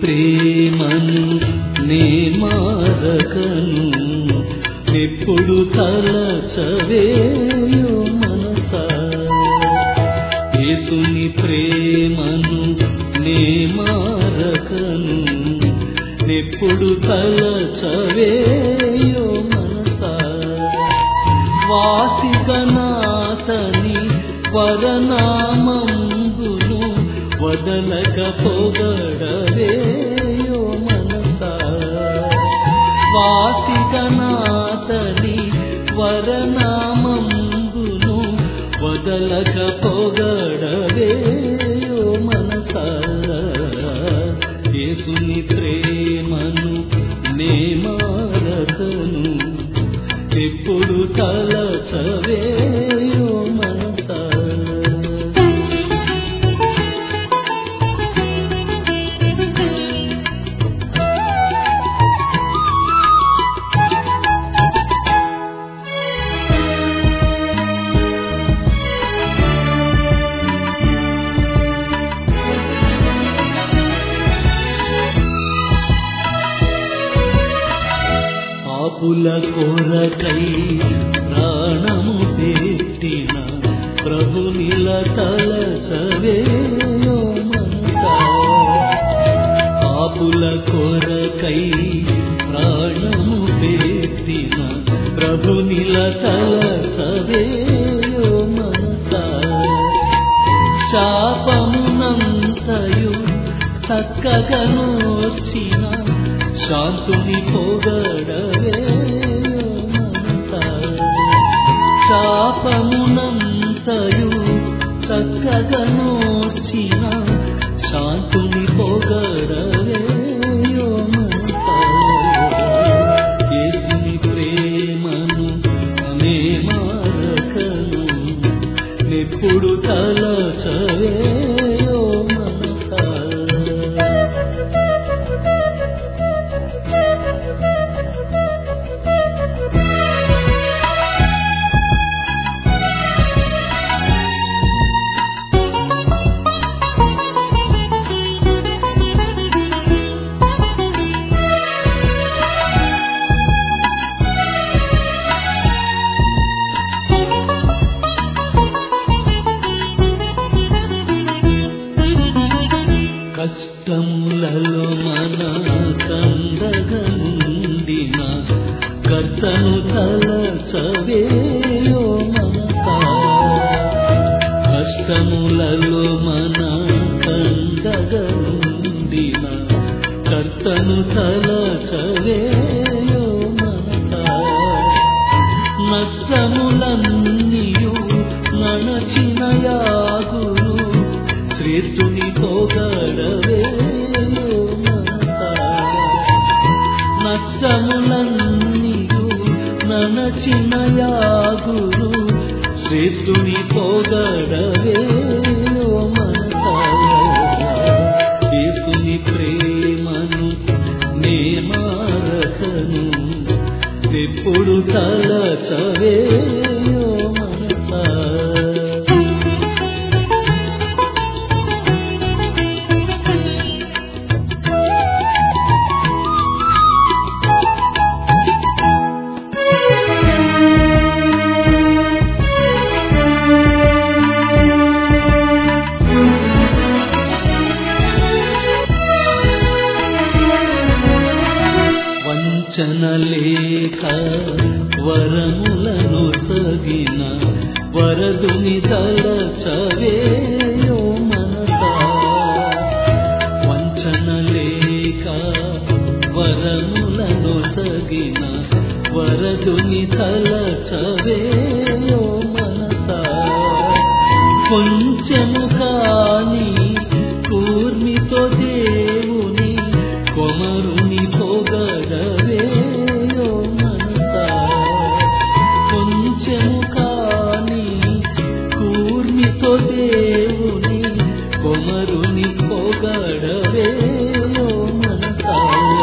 ప్రేమను నే మారకను ఎప్పుడు తలచవేయో మనసా యేసుని ప్రేమను నే మారకను ఎప్పుడు తలచవేయో మనసా వాసిగనాథని వరనామంబును వదలక పొగడవేయో మనసా వాసిగనాథని వరనామంబును వదలక పొగడవేయో మనసా యేసుని ప్రేమను నే మారకను ఎప్పుడు తలచవేయో మనసా పాపుల కొరకై ప్రాణము పెట్టిన ప్రభు నిలతల సవేయో మనసా పాపుల కొరకై ప్రాణము పెట్టిన ప్రభు నిలతల సవేయో మనసా శాపమునంతయు చక్కగనోర్చిన శాంతుని పొగడవేయో మనసా శాపమునంతయు చక్కగనోర్చిన శాంతుని పొగడవేయో మనసా యేసుని ప్రేమను నే మారకను నెప్పుడు తలచవేయో మనసా కష్టములలో మన కందగనుండిన కర్తను తలచవేయో మనసా కష్టములలో మన కందగనుండిన కర్తను తలచవేయో మనసా నష్టములన్నీయు నడచిన యాగులు శ్రేష్ఠుని పొగడవేయో మనసా నష్టములన్నీయు నడచిన యాగులు శ్రేష్ఠుని పొగడవేయో మనసా యేసుని ప్రేమను నే మారకను ఎప్పుడు తలచవేయో మనసా వంచన లేక వరములను సగిన వరదుని తలచవేయో మనసా వంచన లేక వరములను సగిన వరదుని తలచవేయో మనసా కొంచెము కాని కూర్మితో దేవుని కొమరుని పొగడవేయో మనసా కొంచెము కాని కూర్మితో దేవుని కొమరుని పొగడవేయో మనసా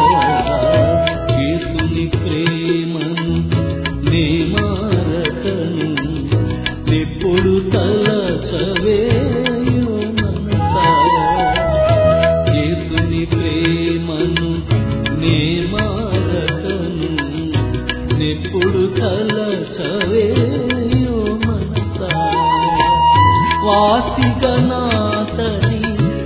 యేసుని ప్రేమను నే మారకను ఎప్పుడు తలచవేయో మనసా యేసుని ప్రేమ వాసిగనాథని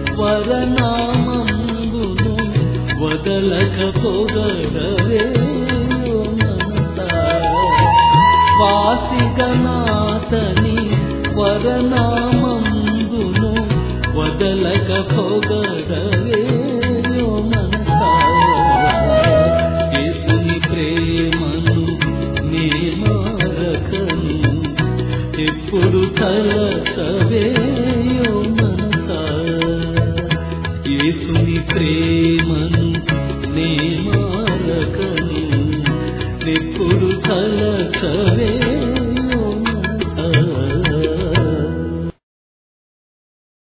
వరనామంబును వదలక పొగడవే ఓ మనసా వాసిగనాథని వరనామంబును వదలక పొగడవే ఓ మనసా యేసుని ప్రేమను నీ మారకను ఎప్పుడు తలచవేయో మనసా యేసుని ప్రేమను నే మారకను ఎప్పుడు తలచవే